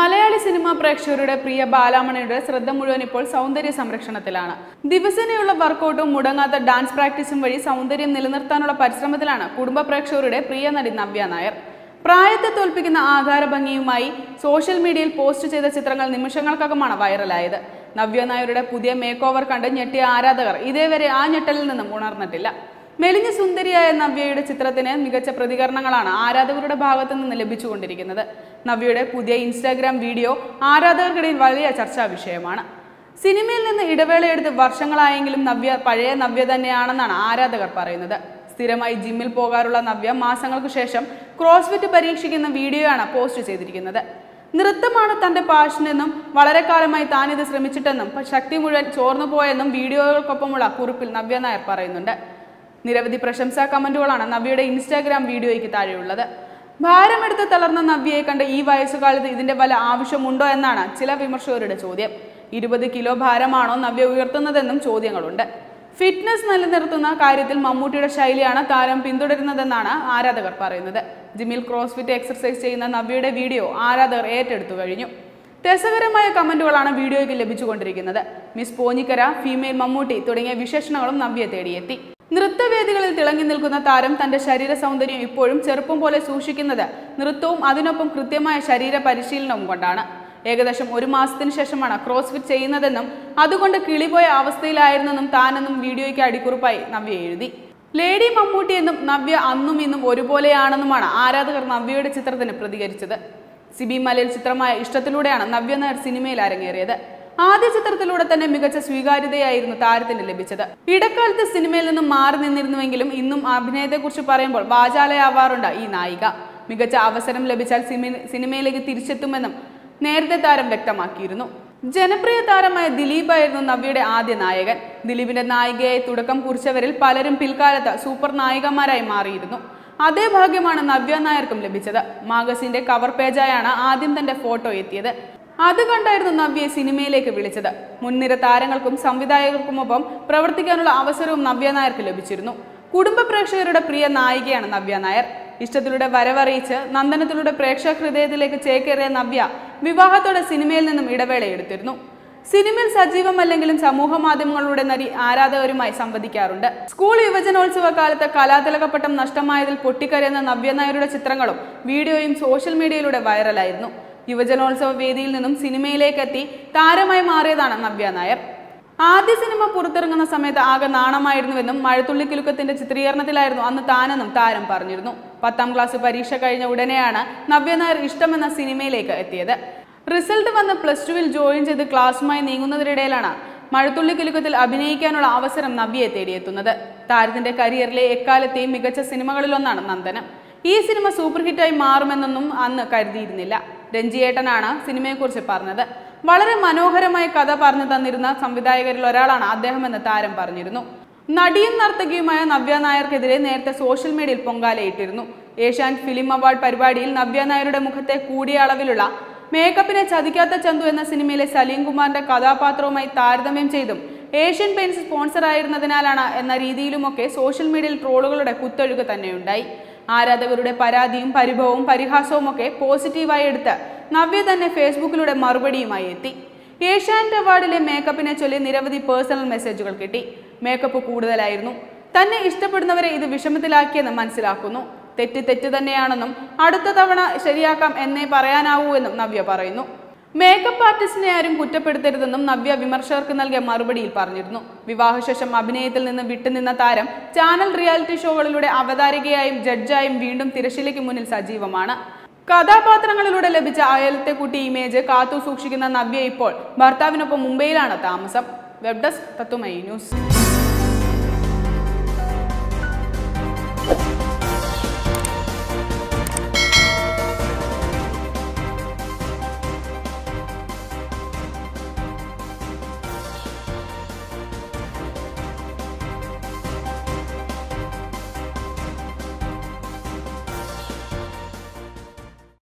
Malayali cinema പ്രേക്ഷകരുടെ പ്രിയ ബാലാമണിയുടെ ശ്രദ്ധ മുഴുവൻ ഇപ്പോൾ സൗന്ദര്യ സംരക്ഷണത്തിലാണ് ദിവസേനയുള്ള വർക്കൗട്ടും മുടങ്ങാത്ത ഡാൻസ് പ്രാക്ടീസും വഴി സൗന്ദര്യം നിലനിർത്താനുള്ള പരിശ്രമത്തിലാണ് കുടുംബ പ്രേക്ഷകരുടെ പ്രിയ നടി നവ്യ നായർ പ്രായത്തെ തോൽപ്പിക്കുന്ന ആകാര ഭംഗിയുമായി സോഷ്യൽ മീഡിയയിൽ പോസ്റ്റ് ചെയ്ത ചിത്രങ്ങൾ നിമിഷങ്ങൾക്കകമാണ് വൈറലായത് നവ്യ നായരുടെ പുതിയ മേക്ക് ഓവർ കണ്ട് ഞെട്ടിയ ആരാധകർ ഇതേവരെ ആ ഞെട്ടലിൽ നിന്നും ഉണർന്നിട്ടില്ല മെലിഞ്ഞ സുന്ദരിയായ നവ്യയുടെ ചിത്രത്തിന് മികച്ച പ്രതികരണങ്ങളാണ് ആരാധകരുടെ ഭാഗത്തു നിന്ന് ലഭിച്ചുകൊണ്ടിരിക്കുന്നത് നവ്യയുടെ പുതിയ ഇൻസ്റ്റാഗ്രാം വീഡിയോ ആരാധകർക്കിടയിൽ വലിയ ചർച്ചാ വിഷയമാണ് സിനിമയിൽ നിന്ന് ഇടവേളയെടുത്ത് വർഷങ്ങളായെങ്കിലും നവ്യ പഴയ നവ്യ തന്നെയാണെന്നാണ് ആരാധകർ പറയുന്നത് സ്ഥിരമായി ജിമ്മിൽ പോകാറുള്ള നവ്യ മാസങ്ങൾക്ക് ശേഷം ക്രോസ്ഫിറ്റ് പരീക്ഷിക്കുന്ന വീഡിയോയാണ് പോസ്റ്റ് ചെയ്തിരിക്കുന്നത് നൃത്തമാണ് തന്റെ പാഷനെന്നും വളരെ കാലമായി താൻ ഇത് ശ്രമിച്ചിട്ടെന്നും ശക്തി മുഴുവൻ ചോർന്നു പോയെന്നും വീഡിയോകൾക്കൊപ്പമുള്ള കുറിപ്പിൽ നവ്യ നായർ പറയുന്നുണ്ട് നിരവധി പ്രശംസാ കമന്റുകളാണ് നവ്യയുടെ ഇൻസ്റ്റാഗ്രാം വീഡിയോയ്ക്ക് താഴെയുള്ളത് ഭാരമെടുത്ത് തളർന്ന നവ്യയെ കണ്ട് ഈ വയസ്സുകാലത്ത് ഇതിന്റെ വല്ല ആവശ്യമുണ്ടോ എന്നാണ് ചില വിമർശകരുടെ ചോദ്യം ഇരുപത് കിലോ ഭാരമാണോ നവ്യ ഉയർത്തുന്നതെന്നും ചോദ്യങ്ങളുണ്ട് ഫിറ്റ്നസ് നിലനിർത്തുന്ന കാര്യത്തിൽ മമ്മൂട്ടിയുടെ ശൈലിയാണ് താരം പിന്തുടരുന്നതെന്നാണ് ആരാധകർ പറയുന്നത് ജിമ്മിൽ ക്രോസ്ഫിറ്റ് എക്സർസൈസ് ചെയ്യുന്ന നവ്യയുടെ വീഡിയോ ആരാധകർ ഏറ്റെടുത്തു കഴിഞ്ഞു രസകരമായ കമന്റുകളാണ് വീഡിയോയ്ക്ക് ലഭിച്ചുകൊണ്ടിരിക്കുന്നത് മിസ് പോഞ്ഞിക്കര ഫീമെയിൽ മമ്മൂട്ടി തുടങ്ങിയ വിശേഷണങ്ങളും നവ്യെ തേടിയെത്തി നൃത്തവേദികളിൽ തിളങ്ങി നിൽക്കുന്ന താരം തന്റെ ശരീര സൗന്ദര്യം ഇപ്പോഴും ചെറുപ്പം പോലെ സൂക്ഷിക്കുന്നത് നൃത്തവും അതിനൊപ്പം കൃത്യമായ ശരീര പരിശീലനവും കൊണ്ടാണ് ഏകദേശം ഒരു മാസത്തിന് ശേഷമാണ് ക്രോസ്ഫിറ്റ് ചെയ്യുന്നതെന്നും അതുകൊണ്ട് കിളിപോയ അവസ്ഥയിലായിരുന്നെന്നും താനെന്നും വീഡിയോയ്ക്ക് അടിക്കുറിപ്പായി നവ്യ എഴുതി ലേഡി മമ്മൂട്ടി എന്നും നവ്യ അന്നും ഇന്നും ഒരുപോലെയാണെന്നുമാണ് ആരാധകർ നവ്യയുടെ ചിത്രത്തിന് പ്രതികരിച്ചത് സിബി മലയിൽ ചിത്രമായ ഇഷ്ടത്തിലൂടെയാണ് നവ്യ നായർ സിനിമയിൽ അരങ്ങേറിയത് ആദ്യ ചിത്രത്തിലൂടെ തന്നെ മികച്ച സ്വീകാര്യതയായിരുന്നു താരത്തിന് ലഭിച്ചത് ഇടക്കാലത്ത് സിനിമയിൽ നിന്നും മാറി നിന്നിരുന്നുവെങ്കിലും ഇന്നും അഭിനയത്തെക്കുറിച്ച് പറയുമ്പോൾ വാചാലയാവാറുണ്ട് ഈ നായിക മികച്ച അവസരം ലഭിച്ചാൽ സിമി- സിനിമയിലേക്ക് തിരിച്ചെത്തുമെന്നും നേരത്തെ താരം വ്യക്തമാക്കിയിരുന്നു ജനപ്രിയ താരമായ ദിലീപായിരുന്നു നവ്യയുടെ ആദ്യ നായകൻ ദിലീപിന്റെ നായികയായി തുടക്കം കുറിച്ചവരിൽ പലരും പിൽക്കാലത്ത് സൂപ്പർ നായികമാരായി മാറിയിരുന്നു അതേ ഭാഗ്യമാണ് നവ്യ നായർക്കും ലഭിച്ചത് മാഗസിന്റെ കവർ പേജായാണ് ആദ്യം തന്റെ ഫോട്ടോ എത്തിയത് അത് കണ്ടായിരുന്നു നവ്യയെ സിനിമയിലേക്ക് വിളിച്ചത് മുൻനിര താരങ്ങൾക്കും സംവിധായകർക്കുമൊപ്പം പ്രവർത്തിക്കാനുള്ള അവസരവും നവ്യ നായർക്ക് ലഭിച്ചിരുന്നു കുടുംബ പ്രേക്ഷകരുടെ പ്രിയ നായികയാണ് നവ്യ നായർ ഇഷ്ടത്തിലൂടെ വരവറിയിച്ച് നന്ദനത്തിലൂടെ പ്രേക്ഷക ഹൃദയത്തിലേക്ക് ചേക്കേറിയ നവ്യ വിവാഹത്തോടെ സിനിമയിൽ നിന്നും ഇടവേള എടുത്തിരുന്നു സിനിമയിൽ സജീവമല്ലെങ്കിലും സമൂഹ മാധ്യമങ്ങളുടെ നരി ആരാധകരുമായി സംവദിക്കാറുണ്ട് സ്കൂൾ യുവജനോത്സവ കാലത്ത് കലാതിലകപ്പട്ടം നഷ്ടമായതിൽ പൊട്ടിക്കരയുന്ന നവ്യ നായരുടെ ചിത്രങ്ങളും വീഡിയോയും സോഷ്യൽ മീഡിയയിലൂടെ വൈറലായിരുന്നു യുവജനോത്സവ വേദിയിൽ നിന്നും സിനിമയിലേക്ക് എത്തി താരമായി മാറിയതാണ് നവ്യ നായർ ആദ്യ സിനിമ പുറത്തിറങ്ങുന്ന സമയത്ത് ആകെ നാണമായിരുന്നുവെന്നും മഴത്തുള്ളിക്കിലുക്കത്തിന്റെ ചിത്രീകരണത്തിലായിരുന്നു അന്ന് താനെന്നും താരം പറഞ്ഞിരുന്നു പത്താം ക്ലാസ് പരീക്ഷ കഴിഞ്ഞ ഉടനെയാണ് നവ്യ നായർ ഇഷ്ടമെന്ന സിനിമയിലേക്ക് എത്തിയത് റിസൾട്ട് വന്ന് പ്ലസ് ടുവിൽ ജോയിൻ ചെയ്ത് ക്ലാസ്സുമായി നീങ്ങുന്നതിനിടയിലാണ് മഴത്തുള്ളിക്കിലുക്കത്തിൽ അഭിനയിക്കാനുള്ള അവസരം നവ്യയെ തേടിയെത്തുന്നത് താരത്തിന്റെ കരിയറിലെ എക്കാലത്തെയും മികച്ച സിനിമകളിലൊന്നാണ് നന്ദനം ഈ സിനിമ സൂപ്പർ ഹിറ്റായി മാറുമെന്നൊന്നും അന്ന് കരുതിയിരുന്നില്ല രഞ്ജിയേട്ടനാണ് സിനിമയെക്കുറിച്ച് പറഞ്ഞത് വളരെ മനോഹരമായ കഥ പറഞ്ഞു തന്നിരുന്ന സംവിധായകരിൽ ഒരാളാണ് അദ്ദേഹമെന്ന് താരം പറഞ്ഞിരുന്നു നടിയും നർത്തകിയുമായ നവ്യ നായർക്കെതിരെ നേരത്തെ സോഷ്യൽ മീഡിയയിൽ പൊങ്കാലയിട്ടിരുന്നു ഏഷ്യാനെറ്റ് ഫിലിം അവാർഡ് പരിപാടിയിൽ നവ്യ നായരുടെ മുഖത്തെ കൂടിയ അളവിലുള്ള മേക്കപ്പിനെ ചതിക്കാത്ത ചന്തു എന്ന സിനിമയിലെ സലീം കുമാറിന്റെ കഥാപാത്രവുമായി താരതമ്യം ചെയ്തും ഏഷ്യൻ പെയിന്റ്സ് സ്പോൺസർ ആയിരുന്നതിനാലാണ് എന്ന രീതിയിലുമൊക്കെ സോഷ്യൽ മീഡിയയിൽ ട്രോളുകളുടെ കുത്തൊഴുക്ക് തന്നെയുണ്ടായി ആരാധകരുടെ പരാതിയും പരിഭവവും പരിഹാസവും ഒക്കെ പോസിറ്റീവായി എടുത്ത് നവ്യ തന്നെ ഫേസ്ബുക്കിലൂടെ മറുപടിയുമായി എത്തി ഏഷ്യാനെറ്റ് അവാർഡിലെ മേക്കപ്പിനെ ചൊല്ലി നിരവധി പേഴ്സണൽ മെസ്സേജുകൾ കിട്ടി മേക്കപ്പ് കൂടുതലായിരുന്നു തന്നെ ഇഷ്ടപ്പെടുന്നവരെ ഇത് വിഷമത്തിലാക്കിയെന്ന് മനസ്സിലാക്കുന്നു തെറ്റ് തെറ്റ് തന്നെയാണെന്നും അടുത്ത തവണ ശരിയാക്കാം എന്നേ പറയാനാവൂ എന്നും നവ്യ പറയുന്നു മേക്കപ്പ് ആർട്ടിസ്റ്റിനെ ആരും കുറ്റപ്പെടുത്തരുതെന്നും നവ്യ വിമർശകർക്ക് നൽകിയ മറുപടിയിൽ പറഞ്ഞിരുന്നു വിവാഹശേഷം അഭിനയത്തിൽ നിന്ന് വിട്ടുനിന്ന താരം ചാനൽ റിയാലിറ്റി ഷോകളിലൂടെ അവതാരികയായും ജഡ്ജായും വീണ്ടും തിരശ്ശീലയ്ക്ക് മുന്നിൽ സജീവമാണ് കഥാപാത്രങ്ങളിലൂടെ ലഭിച്ച അയലത്തെ കുട്ടി ഇമേജ് കാത്തു സൂക്ഷിക്കുന്ന നവ്യ ഇപ്പോൾ ഭർത്താവിനൊപ്പം മുംബൈയിലാണ് താമസം വെബ് ഡെസ്ക് തത്തുമൈ ന്യൂസ്